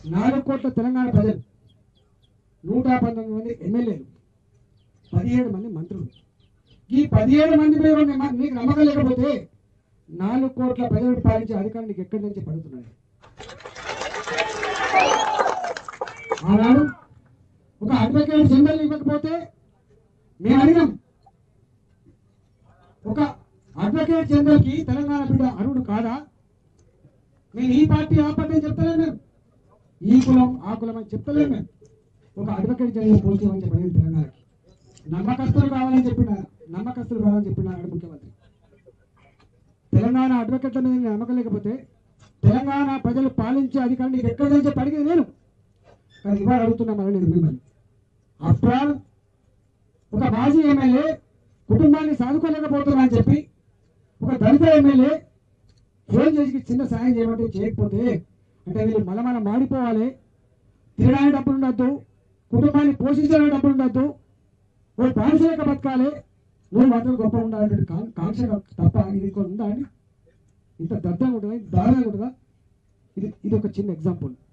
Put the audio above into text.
నాలుగు కోట్ల తెలంగాణ ప్రజలు నూట పంతొమ్మిది మంది ఎమ్మెల్యేలు పదిహేడు మంది మంత్రులు ఈ పదిహేడు మంది మీద ఉన్న నీకు నమ్మకం లేకపోతే నాలుగు కోట్ల ప్రజలు పాలించే అధికారం నీకు ఎక్కడి నుంచి పడుతున్నాయి ఆనాడు ఒక అడ్వకేట్ జనరల్ ఇవ్వకపోతే మేము అడిగాం ఒక అడ్వకేట్ జనరల్ కి తెలంగాణ బిడ్డ అర్హుడు కాదా మేము ఈ పార్టీ ఆ పార్టీ అని చెప్తలేము మేము ఈ కులం ఆ కులం అని చెప్తలేము మేము ఒక అడ్వకేట్ జనరల్ పోస్ట్ చేయమని చెప్పలేదు తెలంగాణకి నమ్మకస్తులు కావాలని చెప్పిన నమ్మకస్తులు కావాలని చెప్పిన నాడు ముఖ్యమంత్రి తెలంగాణ అడ్వకేట్ల మీద నీకు నమ్మకం లేకపోతే తెలంగాణ ప్రజలు పాలించే అధికారం నీకు ఎక్కడ నుంచి చెప్పి అడిగేది నేను కానీ ఇవాళ అడుగుతున్నా మరి నేను మిమ్మల్ని ఆఫ్టర్ ఆల్ ఒక మాజీ ఎమ్మెల్యే కుటుంబాన్ని సాదుకోలేకపోతున్నా అని చెప్పి ఒక దళిత ఎమ్మెల్యే ఫోన్ చేసి చిన్న సాయం చేయమంటే చేయకపోతే అంటే వీళ్ళు మలమల మాడిపోవాలి తినడానికి డబ్బులు ఉండద్దు కుటుంబాన్ని పోషించడానికి డబ్బులు ఉండద్దు ఓ పారిశ్రామిక బతకాలి నువ్వు మాత్రం గొప్ప ఉండాలంటే కా- కాంక్ష తప్ప ఇది ఇంకో ఉందా అండి ఇంత దద్దంగా ఉంటుందా ఇంత దారుణంగా ఉంటుందా ఇది ఇది ఒక చిన్న ఎగ్జాంపుల్